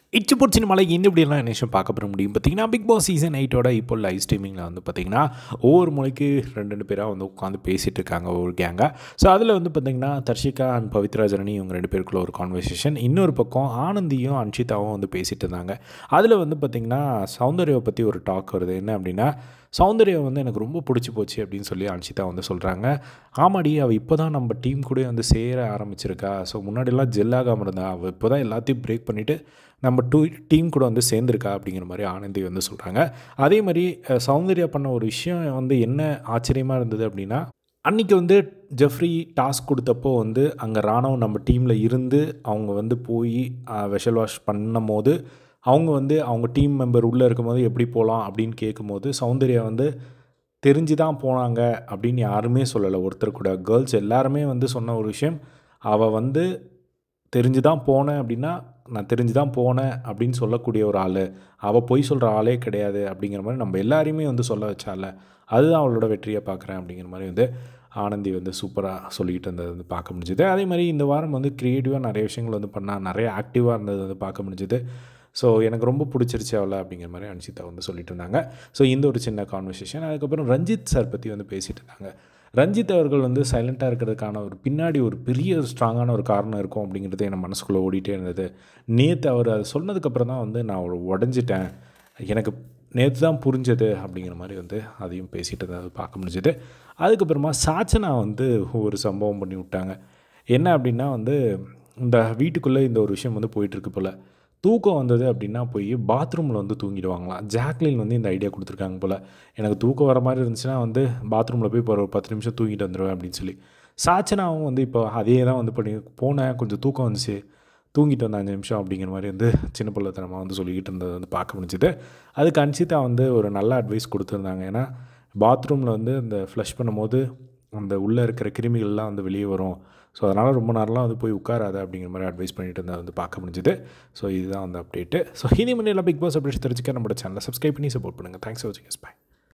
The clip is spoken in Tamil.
இச்சு பொறிச்சின மலை இந்த இப்படியெல்லாம் என்ன விஷயம் பார்க்க பெற முடியும் பார்த்தீங்கன்னா பிக் பாஸ் சீசன் எயிட்டோட இப்போ லைவ் ஸ்ட்ரீமிங்கில் வந்து பார்த்தீங்கன்னா ஒவ்வொரு மொழிக்கு ரெண்டு ரெண்டு பேராக வந்து உட்காந்து பேசிகிட்டு இருக்காங்க ஒவ்வொரு கேங்காக ஸோ அதில் வந்து பார்த்தீங்கன்னா தர்ஷிகா அண்ட் பவித்ரா ஜனனி இவங்க ரெண்டு பேருக்குள்ள ஒரு கான்வர்சேஷன் இன்னொரு பக்கம் ஆனந்தியும் அன்ஷிதாவும் வந்து பேசிகிட்டு இருந்தாங்க அதில் வந்து பார்த்திங்கன்னா சௌந்தர்யாவை பற்றி ஒரு டாக் வருது என்ன அப்படின்னா சௌந்தர்யா வந்து எனக்கு ரொம்ப பிடிச்சி போச்சு அப்படின்னு சொல்லி அன்ஷிதா வந்து சொல்கிறாங்க ஆமாடி அவள் இப்போ தான் நம்ம டீம் கூட வந்து சேர ஆரம்பிச்சிருக்கா ஸோ முன்னாடியெல்லாம் ஜெல்லாகாமல் இருந்தா அவள் இப்போ தான் எல்லாத்தையும் பிரேக் பண்ணிவிட்டு நம்ம டூ டீம் கூட வந்து சேர்ந்துருக்கா அப்படிங்கிற மாதிரி ஆனந்தி வந்து சொல்கிறாங்க அதே மாதிரி அஹ், சௌந்தர்யா பண்ண ஒரு விஷயம் வந்து என்ன ஆச்சரியமாக இருந்தது அப்படின்னா அன்றைக்கி வந்து ஜெஃப்ரி டாஸ்க் கொடுத்தப்போ வந்து அங்கே ராணுவம் நம்ம டீமில் இருந்து அவங்க வந்து போய் வெஷல் வாஷ் பண்ணும் போது அவங்க வந்து அவங்க டீம் மெம்பர் உள்ளே இருக்கும்போது எப்படி போகலாம் அப்படின்னு கேட்கும்போது சௌந்தர்யா வந்து தெரிஞ்சு தான் போனாங்க அப்படின்னு யாருமே சொல்லலை ஒருத்தர் கூட கேர்ள்ஸ் எல்லாருமே வந்து சொன்ன ஒரு விஷயம் அவள் வந்து தெரிஞ்சு தான் போனேன் அப்படின்னா நான் தெரிஞ்சு தான் போனேன் அப்படின்னு சொல்லக்கூடிய ஒரு ஆள் அவள் பொய் சொல்கிற ஆளே கிடையாது அப்படிங்கிற மாதிரி நம்ம எல்லாரையுமே வந்து சொல்ல வச்சால அதுதான் அவளோட வெற்றியை பார்க்குறேன் அப்படிங்கிற மாதிரி வந்து ஆனந்தி வந்து சூப்பராக சொல்லிக்கிட்டு இருந்தது வந்து பார்க்க முடிஞ்சுது அதே மாதிரி இந்த வாரம் வந்து க்ரியேட்டிவாக நிறைய விஷயங்கள் வந்து பண்ணால் நிறைய ஆக்டிவாக இருந்தது வந்து பார்க்க முடிஞ்சுது ஸோ எனக்கு ரொம்ப பிடிச்சிருச்சு அவளை அப்படிங்கிற மாதிரி அன்ஷிதா வந்து சொல்லிட்டு இருந்தாங்க ஸோ இந்த ஒரு சின்ன கான்வர்சேஷன் அதுக்கப்புறம் ரஞ்சித் சார் பற்றி வந்து பேசிகிட்டு இருந்தாங்க ரஞ்சித் அவர்கள் வந்து சைலண்ட்டாக இருக்கிறதுக்கான ஒரு பின்னாடி ஒரு பெரிய ஒரு ஸ்ட்ராங்கான ஒரு காரணம் இருக்கும் அப்படிங்கிறது என் மனசுக்குள்ளே ஓடிட்டே இருந்தது நேற்று அவர் அதை சொன்னதுக்கப்புறம் தான் வந்து நான் ஒரு உடஞ்சிட்டேன் எனக்கு நேற்று தான் புரிஞ்சது அப்படிங்கிற மாதிரி வந்து அதையும் பேசிகிட்டு இருந்தது பார்க்க முடிஞ்சது அதுக்கப்புறமா சாச்சனா வந்து ஒரு சம்பவம் பண்ணி விட்டாங்க என்ன அப்படின்னா வந்து இந்த வீட்டுக்குள்ளே இந்த ஒரு விஷயம் வந்து போயிட்டுருக்கு போல் தூக்கம் வந்தது அப்படின்னா போய் பாத்ரூமில் வந்து தூங்கிடுவாங்களாம் ஜாக்லின் வந்து இந்த ஐடியா கொடுத்துருக்காங்க போல் எனக்கு தூக்கம் வர மாதிரி இருந்துச்சுன்னா வந்து பாத்ரூமில் போய் இப்போ ஒரு பத்து நிமிஷம் தூங்கிட்டு வந்துடுவேன் அப்படின்னு சொல்லி சாச்சனாவும் வந்து இப்போ அதே தான் வந்து பண்ணி போனேன் கொஞ்சம் தூக்கம் வந்துச்சு தூங்கிட்டு வந்த அஞ்சு நிமிஷம் அப்படிங்கிற மாதிரி வந்து சின்ன பிள்ளைத்தனமாக வந்து சொல்லிக்கிட்டு இருந்தது வந்து பார்க்க முடிஞ்சுது அதுக்கு அன்சிதா வந்து ஒரு நல்ல அட்வைஸ் கொடுத்துருந்தாங்க ஏன்னா பாத்ரூமில் வந்து இந்த ஃப்ளஷ் பண்ணும்போது அந்த உள்ளே இருக்கிற கிருமிகள்லாம் வந்து வெளியே வரும் ஸோ அதனால் ரொம்ப நேரம்லாம் வந்து போய் உட்காராத அப்படிங்கிற மாதிரி அட்வைஸ் பண்ணிட்டு இருந்தால் வந்து பார்க்க முடிஞ்சுது ஸோ இதுதான் வந்து அப்டேட்டு ஸோ இனி முன்னே எல்லாம் பிக் பாஸ் அப்டேட்ஸ் தெரிஞ்சுக்க நம்மளோட சேனலை சப்ஸ்கிரைப் பண்ணி சப்போர்ட் பண்ணுங்கள் தேங்க்ஸ் ஃபார் வாட்சிங் எஸ் பை